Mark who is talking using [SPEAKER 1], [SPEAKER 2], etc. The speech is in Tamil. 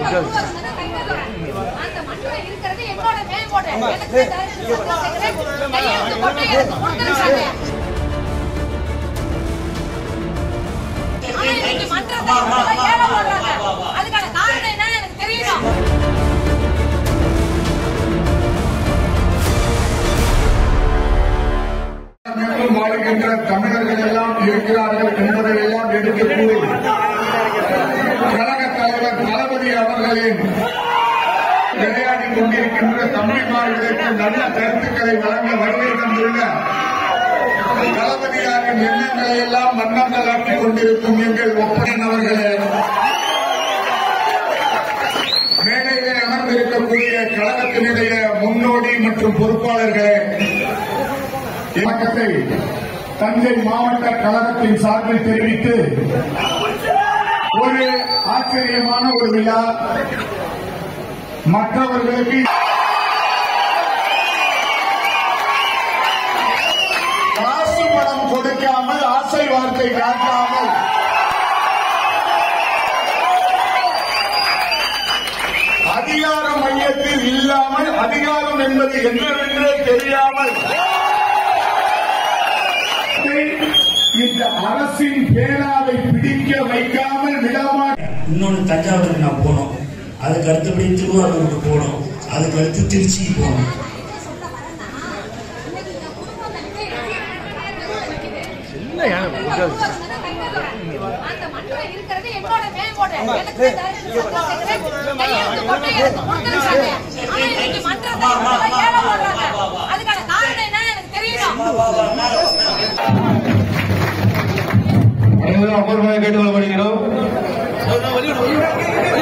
[SPEAKER 1] அந்த மண்ணுல இருக்கிறது என்னோட மேம்போடு எனக்கு சத்தியசேகரன் கையெழுத்து போட்டு எனக்கு கொடுத்துருக்காங்க ஆனா இன்னைக்கு மன்றத்தை இவ்வளவு ஏழை போடுறாங்க அதுக்கான காரணம் என்னன்னு எனக்கு தெரியணும்
[SPEAKER 2] மற்றும் வாழ்கின்ற தமிழர்கள் எல்லாம் இருக்கிறார்கள் என்பதை எல்லாம் எடுத்து கூறி கழக தலைவர் தளபதி அவர்களின் விளையாடி கொண்டிருக்கின்ற தமிழ்மார்களுக்கு நல்ல கருத்துக்களை வழங்க வருகை தந்துள்ள தளபதியாரின் எண்ணங்களை எல்லாம் மன்னங்களாக்கிக் கொண்டிருக்கும் எங்கள் ஒப்பன் அவர்களே மேடையிலே அமர்ந்திருக்கக்கூடிய கழகத்தினுடைய முன்னோடி மற்றும் பொறுப்பாளர்களே வணக்கத்தை தஞ்சை மாவட்ட கழகத்தின் சார்பில் தெரிவித்து ஒரு ஆச்சரியமான ஒரு விழா மற்றவர்களுக்கு காசு பணம் கொடுக்காமல் ஆசை வார்த்தை காட்டாமல் அதிகார மையத்தில் இல்லாமல் அதிகாரம் என்பது என்னவென்றே தெரியாமல் இந்த அரசின் பேனாவை பிடிக்க வைக்காமல் விடாமல்
[SPEAKER 3] இன்னொன்று தஞ்சாவூருக்கு நான் போனோம் அதுக்கு அடுத்தபடி திருவாரூருக்கு போனோம் அதுக்கு அடுத்து திருச்சிக்கு போனோம்
[SPEAKER 1] அந்த மண்ணுல இருக்கிறது என்னோட மேம்போடு எனக்கு சத்தியசேகரன் கையெழுத்து போட்டு எனக்கு கொடுத்துருக்காங்க ஆனா இன்னைக்கு மன்றத்தை இவ்வளவு ஏழை போடுறாங்க அதுக்கான காரணம் என்னன்னு எனக்கு தெரியணும்
[SPEAKER 2] அனைவரும் அமர்வாக கேட்டுக்கொள்ளப்படுகிறோம்